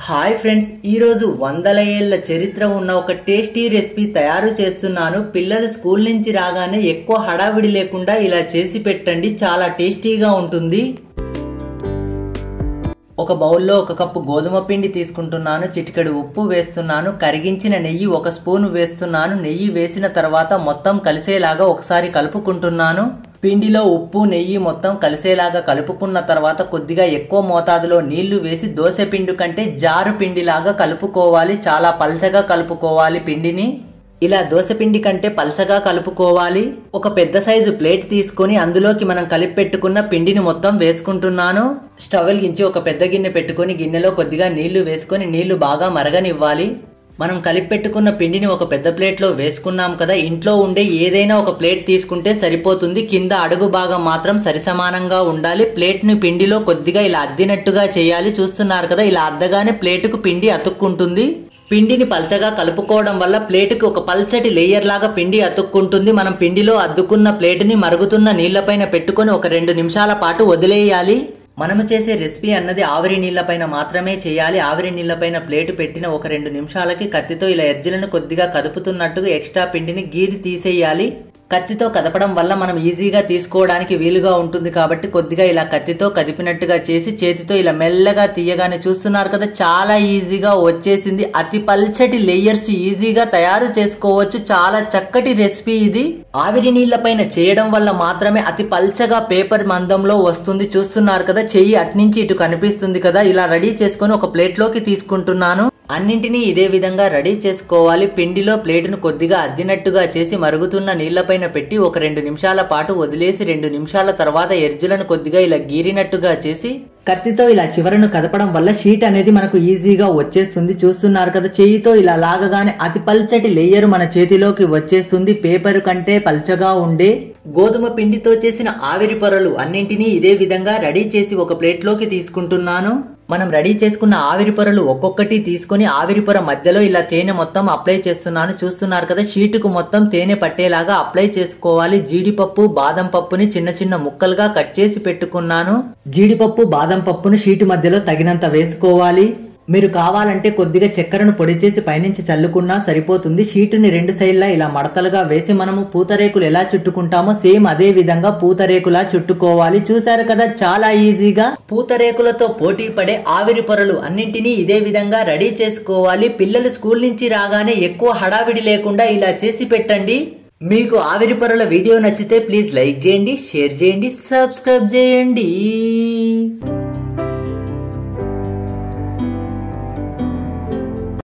hi friends ఈరోజు వందల ఏళ్ల చరిత్ర ఉన్న ఒక టేస్టీ రెసిపీ తయారు చేస్తున్నాను పిల్లలు స్కూల్ నుంచి రాగానే ఎక్కువ హడావిడి లేకుండా ఇలా చేసి పెట్టండి చాలా టేస్టీగా ఉంటుంది ఒక బౌల్లో ఒక కప్పు గోధుమ పిండి తీసుకుంటున్నాను చిటికెడు ఉప్పు వేస్తున్నాను కరిగించిన నెయ్యి ఒక స్పూన్ వేస్తున్నాను నెయ్యి వేసిన తర్వాత మొత్తం కలిసేలాగా ఒకసారి కలుపుకుంటున్నాను పిండిలో ఉప్పు నెయ్యి మొత్తం కలిసేలాగా కలుపుకున్న తర్వాత కొద్దిగా ఎక్కువ మోతాదులో నీళ్లు వేసి దోశ పిండి కంటే జారు పిండిలాగా కలుపుకోవాలి చాలా పల్చగా కలుపుకోవాలి పిండిని ఇలా దోశపిండి కంటే పలసగా కలుపుకోవాలి ఒక పెద్ద సైజు ప్లేట్ తీసుకొని అందులోకి మనం కలిపి పెట్టుకున్న పిండిని మొత్తం వేసుకుంటున్నాను స్టవ్ వెలిగించి ఒక పెద్ద గిన్నె పెట్టుకొని గిన్నెలో కొద్దిగా నీళ్లు వేసుకొని నీళ్లు బాగా మరగనివ్వాలి మనం కలిపి పెట్టుకున్న పిండిని ఒక పెద్ద ప్లేట్లో వేసుకున్నాం కదా ఇంట్లో ఉండే ఏదైనా ఒక ప్లేట్ తీసుకుంటే సరిపోతుంది కింద అడుగు భాగం మాత్రం సరిసమానంగా ఉండాలి ప్లేట్ని పిండిలో కొద్దిగా ఇలా అద్దినట్టుగా చేయాలి చూస్తున్నారు కదా ఇలా అద్దగానే ప్లేటుకు పిండి అతుక్కుంటుంది పిండిని పల్చగా కలుపుకోవడం వల్ల ప్లేటుకి ఒక పల్చటి లేయర్ లాగా పిండి అతుక్కుంటుంది మనం పిండిలో అద్దుకున్న ప్లేటుని మరుగుతున్న నీళ్లపైన పెట్టుకొని ఒక రెండు నిమిషాల పాటు వదిలేయాలి మనము చేసే రెసిపీ అన్నది ఆవిరి నీళ్లపైన మాత్రమే చేయాలి ఆవిరి నీళ్లపైన ప్లేటు పెట్టిన ఒక రెండు నిమిషాలకి కత్తితో ఇలా ఎర్జలను కొద్దిగా కదుపుతున్నట్టుగా ఎక్స్ట్రా పిండిని గీరి తీసేయాలి కత్తితో కదపడం వల్ల మనం ఈజీగా తీసుకోవడానికి వీలుగా ఉంటుంది కాబట్టి కొద్దిగా ఇలా కత్తితో కదిపినట్టుగా చేసి చేతితో ఇలా మెల్లగా తీయగానే చూస్తున్నారు కదా చాలా ఈజీగా వచ్చేసింది అతి పల్చటి లేయర్స్ ఈజీగా తయారు చేసుకోవచ్చు చాలా చక్కటి రెసిపీ ఇది ఆవిరి నీళ్లపైన చేయడం వల్ల మాత్రమే అతి పల్చగా పేపర్ మందంలో వస్తుంది చూస్తున్నారు కదా చెయ్యి అట్నుంచి ఇటు కనిపిస్తుంది కదా ఇలా రెడీ చేసుకొని ఒక ప్లేట్లోకి తీసుకుంటున్నాను అన్నింటినీ ఇదే విధంగా రెడీ చేసుకోవాలి పిండిలో ప్లేటును కొద్దిగా అద్దినట్టుగా చేసి మరుగుతున్న నీళ్లపైన పెట్టి ఒక రెండు నిమిషాల పాటు వదిలేసి రెండు నిమిషాల తర్వాత ఎర్జులను కొద్దిగా ఇలా గీరినట్టుగా చేసి కత్తితో ఇలా చివరను కదపడం వల్ల షీట్ అనేది మనకు ఈజీగా వచ్చేస్తుంది చూస్తున్నారు కదా చేయితో ఇలా లాగగానే అతి పల్చటి లేయర్ మన చేతిలోకి వచ్చేస్తుంది పేపర్ కంటే పల్చగా ఉండే గోధుమ పిండితో చేసిన ఆవిరి పొరలు అన్నింటినీ ఇదే విధంగా రెడీ చేసి ఒక ప్లేట్లోకి తీసుకుంటున్నాను మనం రెడీ చేసుకున్న ఆవిరి పొరలు ఒక్కొక్కటి తీసుకొని ఆవిరి పొర మధ్యలో ఇలా తేనె మొత్తం అప్లై చేస్తున్నాను చూస్తున్నారు కదా షీటుకు మొత్తం తేనె పట్టేలాగా అప్లై చేసుకోవాలి జీడిపప్పు బాదం పప్పుని చిన్న చిన్న ముక్కలుగా కట్ చేసి పెట్టుకున్నాను జీడిపప్పు బాదం పప్పును షీటు మధ్యలో తగినంత వేసుకోవాలి మీరు కావాలంటే కొద్దిగా చక్కెరను పొడి చేసి పైనుంచి చల్లుకున్నా సరిపోతుంది షీటుని రెండు సైడ్లా ఇలా మడతలుగా వేసి మనము పూతరేకులు ఎలా చుట్టుకుంటామో సేమ్ అదే విధంగా పూతరేకులా చుట్టుకోవాలి చూసారు కదా చాలా ఈజీగా పూతరేకులతో పోటీ పడే ఆవిరి పొరలు అన్నింటినీ ఇదే విధంగా రెడీ చేసుకోవాలి పిల్లలు స్కూల్ నుంచి రాగానే ఎక్కువ హడావిడి లేకుండా ఇలా చేసి పెట్టండి మీకు ఆవిరి పొరల వీడియో నచ్చితే ప్లీజ్ లైక్ చేయండి షేర్ చేయండి సబ్స్క్రైబ్ చేయండి